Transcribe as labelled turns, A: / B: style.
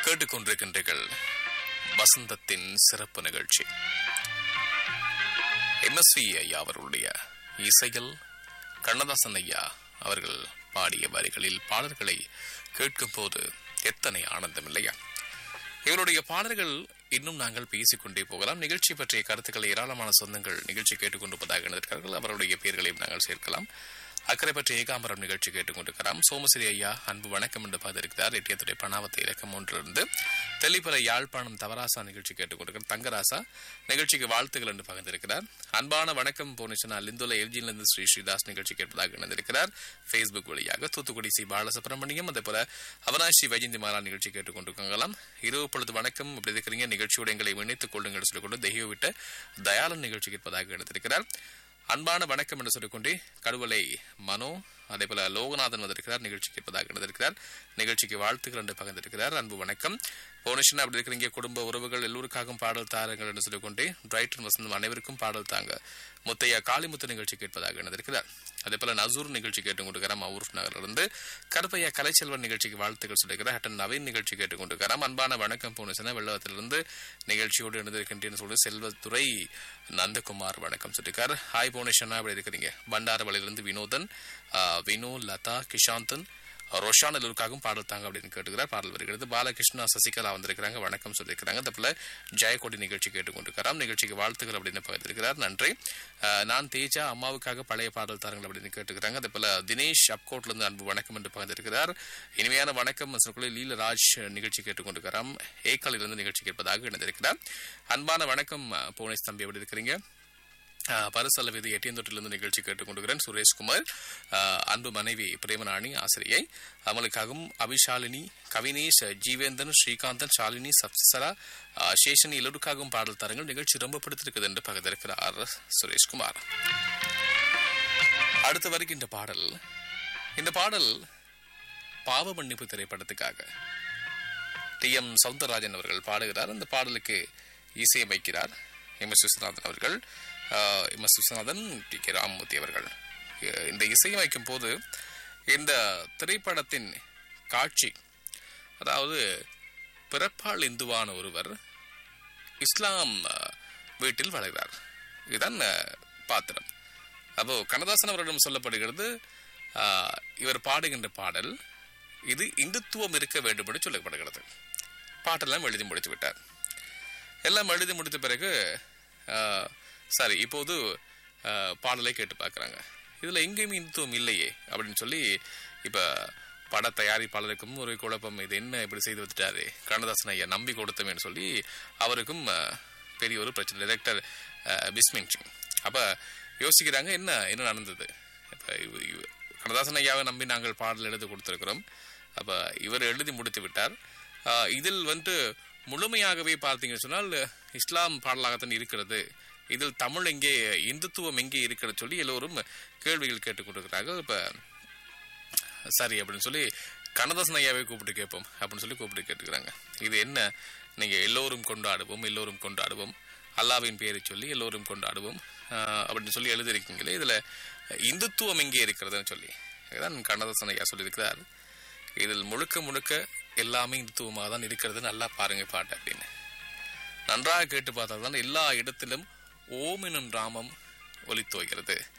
A: கேட்டுக்கொண்டிருக்கின்றீர்கள் வசந்தத்தின் சிறப்பு நிகழ்ச்சி எம்எஸ்வி ஐயா அவர்களுடைய இசையில் கண்ணதாசன் ஐயா அவர்கள் பாடிய வரிகளில் பாடல்களை கேட்கும் போது எத்தனை ஆனந்தம் இல்லையா இவருடைய பாடல்கள் இன்னும் நாங்கள் பேசிக்கொண்டே போகலாம் நிகழ்ச்சி பற்றிய கருத்துக்களை ஏராளமான சொந்தங்கள் நிகழ்ச்சி கேட்டுக்கொண்டிருப்பதாக இருக்கிறார்கள் அவருடைய பெயர்களையும் நாங்கள் சேர்க்கலாம் அக்கறை பற்றிய ஏகாம்பரம் நிகழ்ச்சி கேட்டுக்கொண்டிருக்கிறார் சோமசிரி ஐயா அன்பு வணக்கம் என்று பார்த்திருக்கிறார் எட்டியத்துறை பணாவத்தை இலக்கம் ஒன்றிலிருந்து தெல்லிப்பல யாழ்ப்பாணம் தவராசா நிகழ்ச்சி கேட்டுக்கொண்டிருக்கிறார் தங்கராசா நிகழ்ச்சிக்கு வாழ்த்துக்கள் என்று பகிர்ந்திருக்கிறார் அன்பான வணக்கம் போனிச்சனா லிந்துல எல்ஜியிலிருந்து ஸ்ரீ ஸ்ரீதாஸ் நிகழ்ச்சி கேட்பதாக இணைந்திருக்கிறார் ஃபேஸ்புக் வழியாக தூத்துக்குடி சி பாலசுப்ரமணியம் அதே போல அவனாசி வைஜந்தி மாலா நிகழ்ச்சி கேட்டுக்கொண்டிருக்காங்களாம் இரவு பொழுது வணக்கம் இப்படி இருக்கிறீங்க நிகழ்ச்சியோடு எங்களை இணைத்துக் கொள்ளுங்கள் சொல்லிக்கொண்டு தெய்வ விட்ட தயாளன் நிகழ்ச்சி கேட்பதாக இணைந்திருக்கிறார் அன்பான வணக்கம் என்று சொல்லிக்கொண்டே கடுவலை மனோ அதே போல லோகநாதன் வந்திருக்கிறார் நிகழ்ச்சி கேட்பதாக இருந்திருக்கிறார் நிகழ்ச்சிக்கு வாழ்த்துக்கள் என்று பகிர்ந்திருக்கிறார் அன்பு வணக்கம் போனிஷன் அப்படி இருக்கிறீங்க குடும்ப உறவுகள் எல்லோருக்காகவும் பாடல் தாருங்கள் என்று சொல்லிக்கொண்டே பிரைட்டன் வசந்தம் அனைவருக்கும் பாடல் தாங்க முத்தையா காளிமுத்து நிகழ்ச்சி கேட்பதாக இருந்திருக்கிறார் அதே போல நசூர் நிகழ்ச்சி கேட்டுக்கொண்டிருக்கிறார் மவுரூப் நகரிலிருந்து கருப்பையா கலைச்செல்வன் நிகழ்ச்சிக்கு வாழ்த்துக்கள் சொல்லியிருக்கிறார் ஹட்டன் நவீன் நிகழ்ச்சி கேட்டுக்கொண்டிருக்கிறார் அன்பான வணக்கம் போனிசன வெள்ளவத்திலிருந்து நிகழ்ச்சியோடு இணைந்திருக்கின்றேன்னு சொல்லி செல்வத்துறை நந்தகுமார் வணக்கம் சொல்லியிருக்கார் ஹாய் போனேஷனா அப்படி இருக்கிறீங்க பண்டாரவளையிலிருந்து வினோதன் ஆஹ், வினோ லதா கிஷாந்தன் ரோஷான் எல்லோருக்காகவும் பாடல் தாங்க அப்படின்னு கேட்டுக்கிறார் பாடல் வருகிறது பாலகிருஷ்ணா சசிகலா வந்திருக்கிறாங்க வணக்கம் சொல்லியிருக்கிறாங்க அதே போல ஜெயக்கொடி நிகழ்ச்சி கேட்டுக்கொண்டிருக்கிறார் நிகழ்ச்சிக்கு வாழ்த்துக்கள் அப்படின்னு பகிர்ந்திருக்கிறார் நன்றி ஆஹ், நான் தேஜா அம்மாவுக்காக பழைய பாடல் தாருங்கள் அப்படின்னு கேட்டுக்கிறாங்க அதே போல தினேஷ் அப்கோட்ல இருந்து அன்பு வணக்கம் என்று பகிர்ந்திருக்கிறார் இனிமையான வணக்கம் சொல்லி லீலராஜ் நிகழ்ச்சி கேட்டுக்கொண்டிருக்கிறார் ஏக்கலில் இருந்து நிகழ்ச்சி கேட்பதாக இணைந்திருக்கிறார் அன்பான வணக்கம் புவனேஷ் தம்பி எப்படி இருக்கிறீங்க ஆஹ் பரிசல்ல விதி எட்டியந்தொட்டிலிருந்து நிகழ்ச்சி கேட்டுக்கொண்டிருக்கிறேன் சுரேஷ்குமார் ஆஹ் அன்பு மனைவி பிரேமராணி ஆசிரியை அவங்களுக்காகவும் அபிஷாலினி கவினேஷ் ஜீவேந்தன் ஸ்ரீகாந்தன் ஷாலினி சப்சரா ஆஹ் சேஷனி எல்லோருக்காகவும் பாடல் தரங்கள் நிகழ்ச்சி ரொம்ப பிடித்திருக்குது என்று பகிர்ந்திருக்கிறார் சுரேஷ்குமார் அடுத்து வருகின்ற பாடல் இந்த பாடல் பாவ மன்னிப்பு திரைப்படத்துக்காக டி எம் சவுந்தரராஜன் அவர்கள் பாடுகிறார் அந்த பாடலுக்கு இசையமைக்கிறார் எம் எஸ் விஸ்வநாதன் அவர்கள் ஆஹ், M S Viswanathan T K Ramamoorthy அவர்கள் அஹ், இந்த இசையமைக்கும் போது இந்த திரைப்படத்தின் காட்சி அதாவது பிறப்பால் இந்துவான ஒருவர் இஸ்லாம் அஹ், வீட்டில் வளர்கிறார் இதுதான் அஹ், பாத்திரம் அப்போ கண்ணதாசன் அவரிடம் சொல்லப்படுகிறது ஆஹ், இவர் பாடுகின்ற பாடல் இது இந்துத்துவம் இருக்க வேண்டும் என்று சொல்லப்படுகிறது பாட்டெல்லாம் எழுதி முடித்து விட்டார் எல்லாம் எழுதி முடித்த பிறகு ஆஹ், சரி இப்போது ஆஹ், பாடலை கேட்டு பார்க்குறாங்க இதில் எங்கேயுமே இந்துத்துவம் இல்லையே அப்படின்னு சொல்லி இப்போ பட தயாரிப்பாளருக்கும் ஒரு குழப்பம் இது என்ன இப்படி செய்து வச்சுட்டாரு கண்ணதாசன் ஐயா நம்பி கொடுத்தமேன்னு சொல்லி அவருக்கும் ஆஹ், பெரிய ஒரு பிரச்சனை டைரக்டர் பிஸ்மிங் சிங் அப்போ யோசிக்கிறாங்க என்ன என்ன நடந்தது இப்போ கண்ணதாசன் ஐயாவை நம்பி நாங்கள் பாடல் எழுதி கொடுத்துருக்கிறோம் அப்போ இவர் எழுதி முடித்து விட்டார் ஆஹ் இதில் வந்து முழுமையாகவே பார்த்தீங்கன்னு சொன்னால் இஸ்லாம் பாடலாகத்தான் இருக்கிறது இதில் தமிழ் எங்கே இந்துத்துவம் எங்கே இருக்கிறது சொல்லி எல்லோரும் கேள்விகள் கேட்டுக்கொண்டிருக்கிறார்கள் இப்போ சரி அப்படின்னு சொல்லி கண்ணதாசன் ஐயாவை கூப்பிட்டு கேட்போம் அப்படின்னு சொல்லி கூப்பிட்டு கேட்டுக்கிறாங்க இது என்ன நீங்க எல்லோரும் கொண்டாடுவோம் எல்லோரும் கொண்டாடுவோம் அல்லாவின் பெயரை சொல்லி எல்லோரும் கொண்டாடுவோம் ஆஹ் அப்படின்னு சொல்லி எழுதியிருக்கீங்களே இதுல இந்துத்துவம் எங்கே இருக்கிறதுன்னு சொல்லி இதுதான் கண்ணதாசன் ஐயா சொல்லியிருக்கிறார் இதில் முழுக்க முழுக்க எல்லாமே இந்துத்துவமாக தான் இருக்கிறது நல்லா பாருங்க பாட்டு அப்படின்னு நன்றாக கேட்டு பார்த்தா தான் எல்லா இடத்திலும் ஓம் எனும் ராமம் ஒலித்தோகிறது